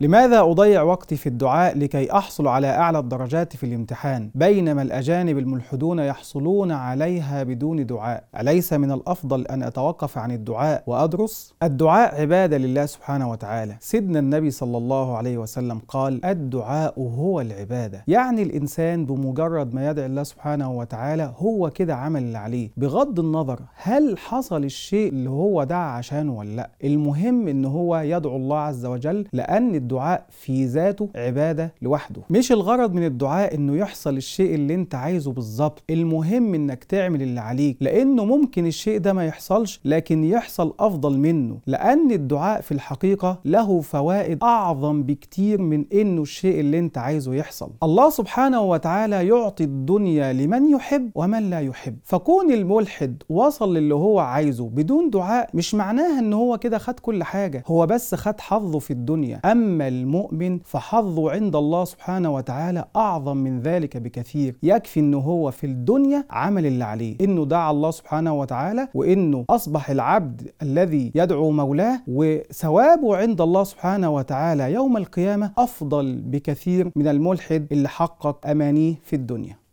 لماذا أضيع وقتي في الدعاء لكي أحصل على أعلى الدرجات في الامتحان بينما الأجانب الملحدون يحصلون عليها بدون دعاء أليس من الأفضل أن أتوقف عن الدعاء وأدرس؟ الدعاء عبادة لله سبحانه وتعالى سيدنا النبي صلى الله عليه وسلم قال الدعاء هو العبادة يعني الإنسان بمجرد ما يدعي الله سبحانه وتعالى هو كده عمل اللي عليه بغض النظر هل حصل الشيء اللي هو دعا عشانه ولا لا المهم ان هو يدعو الله عز وجل لان الدعاء في ذاته عباده لوحده مش الغرض من الدعاء انه يحصل الشيء اللي انت عايزه بالظبط المهم انك تعمل اللي عليك لانه ممكن الشيء ده ما يحصلش لكن يحصل افضل منه لان الدعاء في الحقيقه له فوائد اعظم بكتير من انه الشيء اللي انت عايزه يحصل الله سبحانه وتعالى يعطي الدنيا لمن يحب ومن لا يحب فكون الملحد وصل للي هو عايزه بدون دعاء مش معناها ان هو كده خد كل حاجه هو بس خد حظه في الدنيا اما المؤمن فحظه عند الله سبحانه وتعالى اعظم من ذلك بكثير يكفي انه هو في الدنيا عمل اللي عليه انه دعا الله سبحانه وتعالى وانه اصبح العبد الذي يدعو مولاه وثوابه عند الله سبحانه وتعالى يوم القيامه افضل بكثير من الملحد اللي حقق امانيه في الدنيا